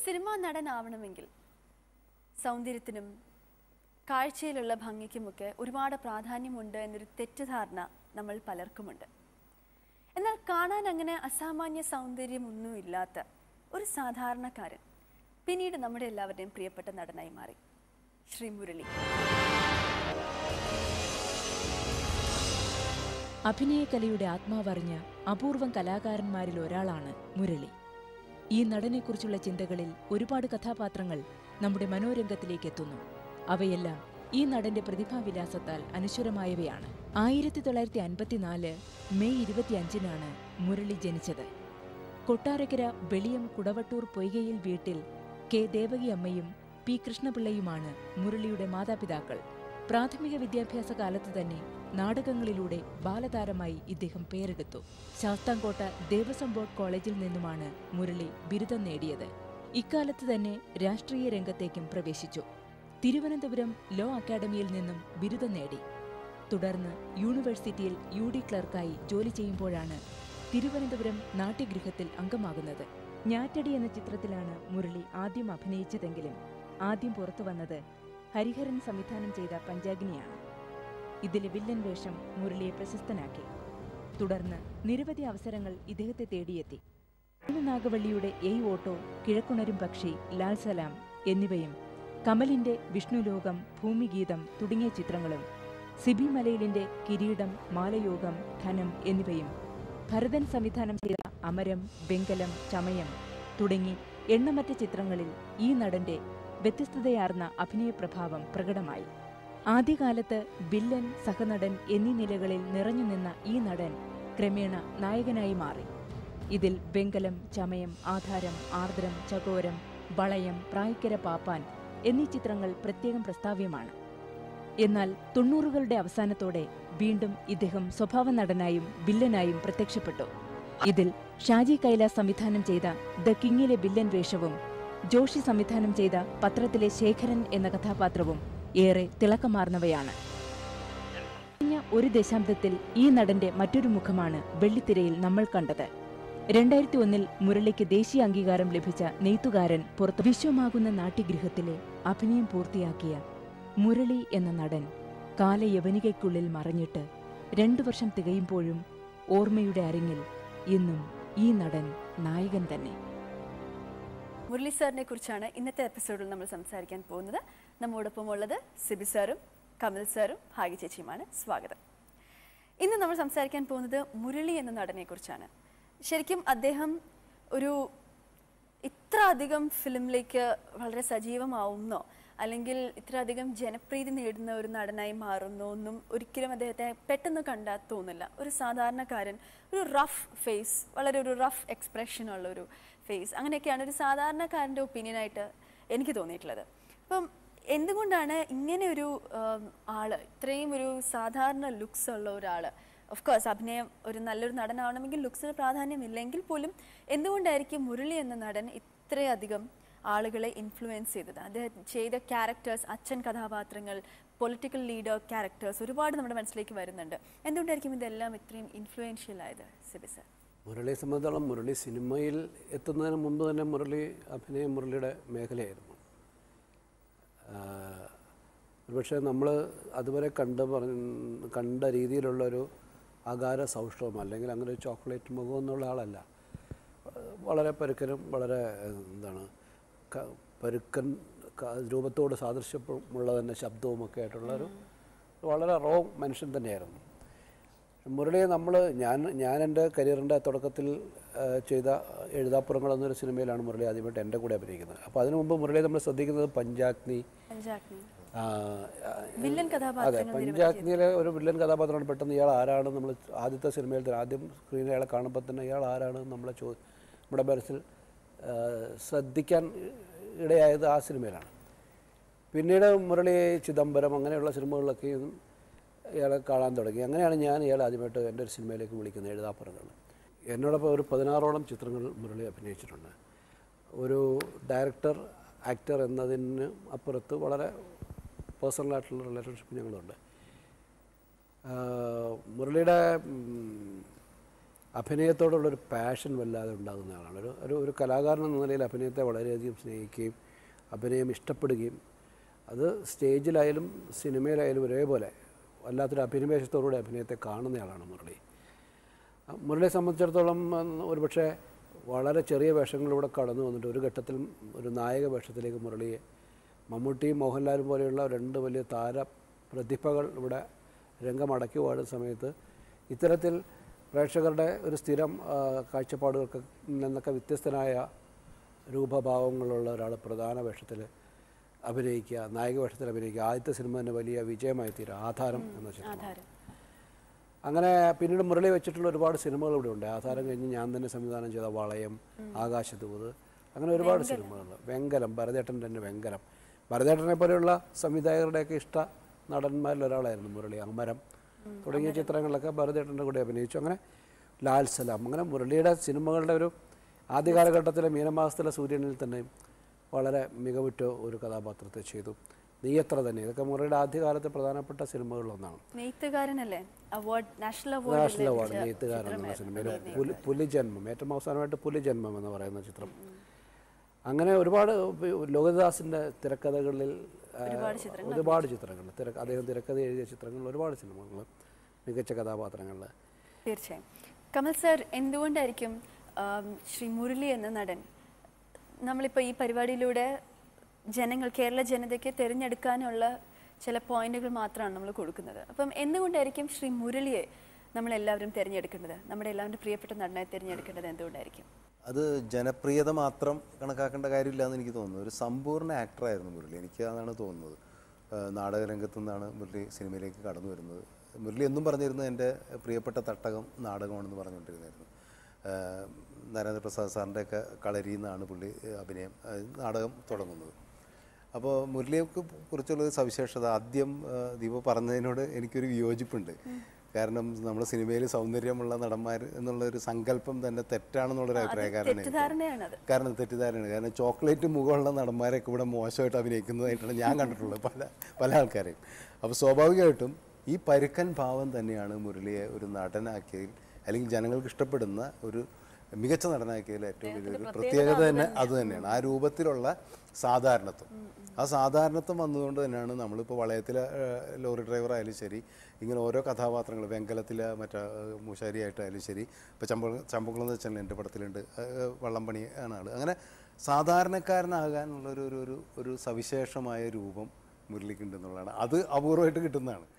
cinema നടനാവണമെങ്കിൽ സൗന്ദര്യത്തിനും കാഴ്ചയിലുള്ള ഭംഗിക്കുമൊക്കെ ഒരുപാട് പ്രാധാന്യമുണ്ട് എന്നൊരു തെറ്റിദ്ധാരണ നമ്മൾ പലർക്കുമുണ്ട് എന്നാൽ കാണാൻ അങ്ങനെ അസാമാന്യ സൗന്ദര്യമൊന്നുമില്ലാത്ത ഒരു സാധാരണക്കാരൻ പിന്നീട് നമ്മുടെ എല്ലാവരുടെയും പ്രിയപ്പെട്ട നടനായി മാറി ശ്രീ മുരളി അഭിനയകലയുടെ ആത്മാവറിഞ്ഞ അപൂർവം കലാകാരന്മാരിൽ ഒരാളാണ് മുരളി ഈ നടനെക്കുറിച്ചുള്ള ചിന്തകളിൽ ഒരുപാട് കഥാപാത്രങ്ങൾ നമ്മുടെ മനോരംഗത്തിലേക്ക് എത്തുന്നു അവയെല്ലാം ഈ നടന്റെ പ്രതിഭാവിലാസത്താൽ അനശ്വരമായവയാണ് ആയിരത്തി തൊള്ളായിരത്തി അൻപത്തിനാല് മെയ് ഇരുപത്തിയഞ്ചിനാണ് മുരളി ജനിച്ചത് കൊട്ടാരക്കര വെളിയം കുടവട്ടൂർ പൊയ്കയിൽ വീട്ടിൽ കെ ദേവകി അമ്മയും പി കൃഷ്ണപിള്ളയുമാണ് മുരളിയുടെ മാതാപിതാക്കൾ പ്രാഥമിക വിദ്യാഭ്യാസ കാലത്ത് തന്നെ നാടകങ്ങളിലൂടെ ബാലതാരമായി ഇദ്ദേഹം പേരെടുത്തു ശാസ്താംകോട്ട ദേവസ്വം ബോർഡ് കോളേജിൽ നിന്നുമാണ് മുരളി ബിരുദം നേടിയത് ഇക്കാലത്ത് തന്നെ രാഷ്ട്രീയ രംഗത്തേക്കും പ്രവേശിച്ചു തിരുവനന്തപുരം ലോ അക്കാദമിയിൽ നിന്നും ബിരുദം നേടി തുടർന്ന് യൂണിവേഴ്സിറ്റിയിൽ യു ഡി ക്ലർക്കായി ജോലി ചെയ്യുമ്പോഴാണ് തിരുവനന്തപുരം നാട്യഗൃഹത്തിൽ അംഗമാകുന്നത് ഞാറ്റടി എന്ന ചിത്രത്തിലാണ് മുരളി ആദ്യം അഭിനയിച്ചതെങ്കിലും ആദ്യം പുറത്തു വന്നത് ഹരിഹരൻ സംവിധാനം ചെയ്ത പഞ്ചാഗ്നിയാണ് ഇതിലെ വില്ലൻ വേഷം മുരളിയെ പ്രശസ്തനാക്കി തുടർന്ന് നിരവധി അവസരങ്ങൾ ഇദ്ദേഹത്തെ തേടിയെത്തി നാഗവള്ളിയുടെ എയ് ഓട്ടോ കിഴക്കുണരും പക്ഷി ലാൽ സലാം എന്നിവയും കമലിന്റെ വിഷ്ണുലോകം ഭൂമിഗീതം തുടങ്ങിയ ചിത്രങ്ങളും സിബി മലയിലിന്റെ കിരീടം മാലയോഗം ധനം എന്നിവയും ഭരതൻ സംവിധാനം ചെയ്ത അമരം വെങ്കലം ചമയം തുടങ്ങി എണ്ണമറ്റ ചിത്രങ്ങളിൽ ഈ നടന്റെ വ്യത്യസ്തതയാർന്ന അഭിനയ പ്രഭാവം പ്രകടമായി ആദ്യകാലത്ത് വില്ലൻ സഹനടൻ എന്നീ നിലകളിൽ നിറഞ്ഞുനിന്ന ഈ നടൻ ക്രമേണ നായകനായി മാറി ഇതിൽ വെങ്കലം ചമയം ആധാരം ആർദ്രം ചകോരം വളയം പ്രായിക്കര പാപ്പാൻ എന്നീ ചിത്രങ്ങൾ പ്രത്യേകം പ്രസ്താവ്യമാണ് എന്നാൽ തൊണ്ണൂറുകളുടെ അവസാനത്തോടെ വീണ്ടും ഇദ്ദേഹം സ്വഭാവ നടനായും വില്ലനായും പ്രത്യക്ഷപ്പെട്ടു ഇതിൽ ഷാജി കൈലാസ് സംവിധാനം ചെയ്ത ദ കിങ്ങിലെ വില്ലൻ വേഷവും ജോഷി സംവിധാനം ചെയ്ത പത്രത്തിലെ ശേഖരൻ എന്ന കഥാപാത്രവും ഏറെ തിളക്കമാർന്നവയാണ് കഴിഞ്ഞ ഒരു ദശാബ്ദത്തിൽ ഈ നടന്റെ മറ്റൊരു മുഖമാണ് വെള്ളിത്തിരയിൽ നമ്മൾ കണ്ടത് രണ്ടായിരത്തി ഒന്നിൽ മുരളിക്ക് ദേശീയ അംഗീകാരം ലഭിച്ച നെയ്ത്തുകാരൻ പുറത്ത് വിശ്വമാകുന്ന നാട്യഗൃഹത്തിലെ അഭിനയം പൂർത്തിയാക്കിയ മുരളി എന്ന നടൻ കാലയവനികയ്ക്കുള്ളിൽ മറഞ്ഞിട്ട് രണ്ടു വർഷം തികയുമ്പോഴും ഓർമ്മയുടെ അരങ്ങിൽ ഇന്നും ഈ നടൻ നായകൻ തന്നെ മുരളി സാറിനെ കുറിച്ചാണ് ഇന്നത്തെ എപ്പിസോഡിൽ നമ്മൾ സംസാരിക്കാൻ പോകുന്നത് നമ്മോടൊപ്പം ഉള്ളത് സിബി സാറും കമൽ സാറും ഭാഗ്യ ചേച്ചിയുമാണ് സ്വാഗതം ഇന്ന് നമ്മൾ സംസാരിക്കാൻ പോകുന്നത് മുരളി എന്ന നടനെ കുറിച്ചാണ് ശരിക്കും അദ്ദേഹം ഒരു ഇത്ര അധികം ഫിലിമിലേക്ക് വളരെ സജീവമാവുന്നോ അല്ലെങ്കിൽ ഇത്ര അധികം ജനപ്രീതി നേടുന്ന ഒരു നടനായി മാറുന്നോ ഒന്നും ഒരിക്കലും അദ്ദേഹത്തെ പെട്ടെന്ന് കണ്ടാൽ തോന്നില്ല ഒരു സാധാരണക്കാരൻ ഒരു റഫ് ഫേസ് വളരെ ഒരു റഫ് എക്സ്പ്രഷൻ ഉള്ള ഒരു ഫേസ് അങ്ങനെയൊക്കെയാണ് ഒരു സാധാരണക്കാരൻ്റെ ഒപ്പീനിയനായിട്ട് എനിക്ക് തോന്നിയിട്ടുള്ളത് അപ്പം എന്തുകൊണ്ടാണ് ഇങ്ങനെ ഒരു ആം, ആള് ഇത്രയും ഒരു സാധാരണ ലുക്സ് ഉള്ള ഒരാൾ ഓഫ് കോഴ്സ് അഭിനയം ഒരു നല്ലൊരു നടനാവണമെങ്കിൽ ലുക്സിന് പ്രാധാന്യമില്ലെങ്കിൽ പോലും എന്തുകൊണ്ടായിരിക്കും മുരളി എന്ന നടൻ ഇത്രയധികം ആളുകളെ ഇൻഫ്ലുവൻസ് ചെയ്തത് അദ്ദേഹം ചെയ്ത ക്യാരക്ടേഴ്സ് അച്ഛൻ കഥാപാത്രങ്ങൾ പൊളിറ്റിക്കൽ ലീഡർ ക്യാരക്ടേഴ്സ് ഒരുപാട് നമ്മുടെ മനസ്സിലേക്ക് വരുന്നുണ്ട് എന്തുകൊണ്ടായിരിക്കും ഇതെല്ലാം ഇത്രയും ഇൻഫ്ലുവൻഷ്യൽ ആയത് സിബി സർ മുരളിയെ സംബന്ധിച്ചോളം മുരളി സിനിമയിൽ എത്തുന്നതിന് മുമ്പ് തന്നെ മുരളി അഭിനയം മുരളിയുടെ മേഖലയായിരുന്നു ആഹ് ഒരുപക്ഷെ നമ്മൾ അതുവരെ കണ്ട് പറഞ്ഞ കണ്ട രീതിയിലുള്ളൊരു അകാര സൗഷ്ഠവം അല്ലെങ്കിൽ അങ്ങനെ ഒരു ചോക്ലേറ്റ് മുഖം എന്നുള്ള ആളല്ല വളരെ പരുക്കനും വളരെ ഏഹ്, എന്താണ് ക- പരുക്കൻ ക- രൂപത്തോട് സാദൃശ്യമുള്ള തന്നെ ശബ്ദവും ഒക്കെ ആയിട്ടുള്ളൊരു വളരെ റോ മനുഷ്യൻ തന്നെയായിരുന്നു മുരളിയെ നമ്മൾ ഞാൻ ഞാൻ എൻ്റെ കരിയറിൻ്റെ തുടക്കത്തിൽ ആ, ചെയ്ത എഴുതാപ്പുറങ്ങൾ എന്നൊരു സിനിമയിലാണ് മുരളി ആദ്യമായിട്ട് എൻ്റെ കൂടെ അഭിനയിക്കുന്നത് അപ്പോൾ അതിനു മുമ്പ് മുരളിയെ നമ്മൾ ശ്രദ്ധിക്കുന്നത് പഞ്ചാഗ്നി പഞ്ചാഗ്നി ആ, ആ, വില്ലൻ അതെ കഥാപാത്രങ്ങൾ പഞ്ചാഗ്നിയിലെ ഒരു വില്ലൻ കഥാപാത്രമാണ് പെട്ടെന്ന് ഇയാൾ ആരാണ് നമ്മൾ ആദ്യത്തെ സിനിമയിൽ തന്നെ ആദ്യം സ്ക്രീനിൽ അയാളെ കാണുമ്പോൾ തന്നെ ഇയാൾ ആരാണ് നമ്മളെ ചോ നമ്മുടെ മനസ്സിൽ ആ, ശ്രദ്ധിക്കാൻ ഇടയായത് ആ സിനിമയിലാണ് പിന്നീട് മുരളി ചിദംബരം അങ്ങനെയുള്ള സിനിമകളിലൊക്കെയും ഇയാളെ കാണാൻ തുടങ്ങി അങ്ങനെയാണ് ഞാൻ ഇയാളെ ആദ്യമായിട്ട് എൻ്റെ ഒരു സിനിമയിലേക്ക് വിളിക്കുന്നത് എഴുതാപ്പുറങ്ങൾ എന്നോടൊപ്പം ഒരു പതിനാറോളം ചിത്രങ്ങൾ മുരളി അഭിനയിച്ചിട്ടുണ്ട് ഒരു ഡയറക്ടർ ആക്ടർ എന്നതിന് അപ്പുറത്ത് വളരെ പേഴ്സണലായിട്ടുള്ള റിലേഷൻഷിപ്പ് ഞങ്ങളുണ്ട് ആഹ് മുരളിയുടെ ഉം, അഭിനയത്തോടുള്ളൊരു പാഷൻ വല്ലാതെ ഉണ്ടാകുന്ന ആളാണ് ഒരു ഒരു ഒരു കലാകാരൻ എന്ന നിലയിൽ അഭിനയത്തെ വളരെയധികം സ്നേഹിക്കുകയും അഭിനയം ഇഷ്ടപ്പെടുകയും അത് സ്റ്റേജിലായാലും സിനിമയിലായാലും ഒരേപോലെ വല്ലാത്തൊരു അഭിനിവേശത്തോടുകൂടി അഭിനയത്തെ കാണുന്നയാളാണ് മുരളി ആ, മുരളിയെ സംബന്ധിച്ചിടത്തോളം ഉം, ഒരുപക്ഷെ വളരെ ചെറിയ വേഷങ്ങളിലൂടെ കടന്നു വന്നിട്ട് ഒരു ഘട്ടത്തിൽ ഒരു നായക വേഷത്തിലേക്ക് മുരളിയെ മമ്മൂട്ടിയും മോഹൻലാലും പോലെയുള്ള രണ്ട് വലിയ താര പ്രതിഭകൾ ഇവിടെ രംഗമടക്കി പാടുന്ന സമയത്ത് ഇത്തരത്തിൽ പ്രേക്ഷകരുടെ ഒരു സ്ഥിരം ആ, കാഴ്ചപ്പാടുകൾക്ക് നിന്നൊക്കെ വ്യത്യസ്തനായ രൂപഭാവങ്ങളുള്ള ഒരാൾ പ്രധാന വേഷത്തിൽ അഭിനയിക്കുക നായക വേഷത്തിൽ അഭിനയിക്കുക ആദ്യത്തെ സിനിമ തന്നെ വലിയ വിജയമായി തീരുക ആധാരം എന്ന ചിത്രം ആധാരം അങ്ങനെ പിന്നീട് മുരളി വെച്ചിട്ടുള്ള ഒരുപാട് സിനിമകൾ ഇവിടെ ഉണ്ട് ആധാരം കഴിഞ്ഞ് ഞാൻ തന്നെ സംവിധാനം ചെയ്ത വളയം ആകാശദൂത് അങ്ങനെ ഒരുപാട് സിനിമകൾ വെങ്കലം ഭരതേട്ടൻ തന്നെ വെങ്കലം ഭരതേട്ടനെ പോലെയുള്ള സംവിധായകരുടെയൊക്കെ ഇഷ്ട നടന്മാരിൽ ഒരാളായിരുന്നു മുരളി അമരം തുടങ്ങിയ ചിത്രങ്ങളിലൊക്കെ ഭരതേട്ടൻ്റെ കൂടെ അഭിനയിച്ചു അങ്ങനെ ലാൽ സലാം അങ്ങനെ മുരളിയുടെ സിനിമകളുടെ ഒരു ആദ്യ കാലഘട്ടത്തിലെ മീനമാസത്തിലെ സൂര്യനിൽ തന്നെ വളരെ മികവുറ്റ ഒരു കഥാപാത്രത്തെ ചെയ്തു നീയത്ര തന്നെ ഇതൊക്കെ മുരളിയുടെ ആദ്യകാലത്തെ പ്രധാനപ്പെട്ട സിനിമകളിലൊന്നാണ് നെയ്ത്തുകാരനല്ലേ award national national award award Neythukaran എന്ന സിനിമയിൽ പുലി പുലിജന്മം ഏറ്റവും അവസാനമായിട്ട് പുലിജന്മം എന്ന് പറയുന്ന ചിത്രം അങ്ങനെ ഒരുപാട് ഇപ്പൊ ലോകദാസിൻ്റെ തിരക്കഥകളിൽ ആ, ഒരുപാട് ചിത്രങ്ങൾ തിര അദ്ദേഹം തിരക്കഥ എഴുതിയ ചിത്രങ്ങളിൽ ഒരുപാട് സിനിമകൾ മികച്ച കഥാപാത്രങ്ങളിൽ തീർച്ചയായും കമൽ സർ എന്തുകൊണ്ടായിരിക്കും ആം, ശ്രീ മുരളി എന്ന നടൻ നമ്മളിപ്പോൾ ഈ പരിപാടിയിലൂടെ ജനങ്ങൾ കേരള ജനതയ്ക്ക് തിരഞ്ഞെടുക്കാനുള്ള ചില പോയിന്റുകൾ മാത്രമാണ് നമ്മൾ കൊടുക്കുന്നത് അപ്പം എന്തുകൊണ്ടായിരിക്കും ശ്രീ മുരളിയെ നമ്മളെല്ലാവരും തിരഞ്ഞെടുക്കേണ്ടത് നമ്മുടെ എല്ലാവരും പ്രിയപ്പെട്ട നടനായി തിരഞ്ഞെടുക്കേണ്ടത് എന്തുകൊണ്ടായിരിക്കും അത് ജനപ്രിയത മാത്രം കണക്കാക്കേണ്ട കാര്യമില്ല എന്ന് എനിക്ക് തോന്നുന്നു ഒരു സമ്പൂർണ്ണ ആക്ടറായിരുന്നു മുരളി എനിക്ക് അതാണ് തോന്നുന്നത് ആ, നാടകരംഗത്തു നിന്നാണ് മുരളി സിനിമയിലേക്ക് കടന്നു വരുന്നത് മുരളി എന്നും പറഞ്ഞിരുന്നത് എൻ്റെ പ്രിയപ്പെട്ട തട്ടകം നാടകമാണെന്ന് പറഞ്ഞുകൊണ്ടിരുന്നായിരുന്നു ആ, നരേന്ദ്രപ്രസാദ് സാറിൻ്റെ ഒക്കെ കളരിയിൽ നിന്നാണ് പുള്ളി അഭിനയം ആ, നാടകം തുടങ്ങുന്നത് അപ്പോൾ മുരളിയെ കുറിച്ചുള്ള ഒരു സവിശേഷത ആദ്യം ആ, ദീപ പറഞ്ഞതിനോട് എനിക്കൊരു വിയോജിപ്പുണ്ട് കാരണം നമ്മുടെ സിനിമയിൽ സൗന്ദര്യമുള്ള നടന്മാർ എന്നുള്ള ഒരു സങ്കല്പം തന്നെ തെറ്റാണെന്നുള്ളൊരു അഭിപ്രായം കാരണം എനിക്ക് തെറ്റിദ്ധാരണയാണത് കാരണം തെറ്റിദ്ധാരണയാണ് കാരണം ചോക്ലേറ്റ് മുഖമുള്ള നടന്മാരെയൊക്കെ ഇവിടെ മോശമായിട്ട് അഭിനയിക്കുന്നതായിട്ടാണ് ഞാൻ കണ്ടിട്ടുള്ളത് പല പല ആൾക്കാരെയും അപ്പോൾ സ്വാഭാവികമായിട്ടും ഈ പരുക്കൻ ഭാവം തന്നെയാണ് മുരളിയെ ഒരു നടനാക്കിയതിൽ അല്ലെങ്കിൽ ജനങ്ങൾക്ക് ഇഷ്ടപ്പെടുന്ന ഒരു മികച്ച നടനാക്കിയതിൽ ഏറ്റവും വലിയൊരു പ്രത്യേകത തന്നെ അത് തന്നെയാണ് ആ രൂപത്തിലുള്ള സാധാരണത്വം ആ സാധാരണത്വം വന്നതുകൊണ്ട് തന്നെയാണ് നമ്മളിപ്പോൾ വളയത്തിലെ ഏഹ്, ലോറി ഡ്രൈവർ ആയാലും ശരി ഇങ്ങനെ ഓരോ കഥാപാത്രങ്ങൾ വെങ്കലത്തിലെ മറ്റേ ഏഹ്, മൂശാരിയായിട്ടായാലും ശരി ഇപ്പോൾ ചമ്പ ചമ്പക്കുളം വെച്ചാൽ എൻ്റെ പടത്തിലുണ്ട് ഏഹ്, വള്ളംപണി ആണ് ആൾ അങ്ങനെ സാധാരണക്കാരനാകാനുള്ള ഒരു ഒരു ഒരു ഒരു സവിശേഷമായ രൂപം മുരളിക്കുണ്ട് എന്നുള്ളതാണ് അത് അപൂർവമായിട്ട് കിട്ടുന്നതാണ്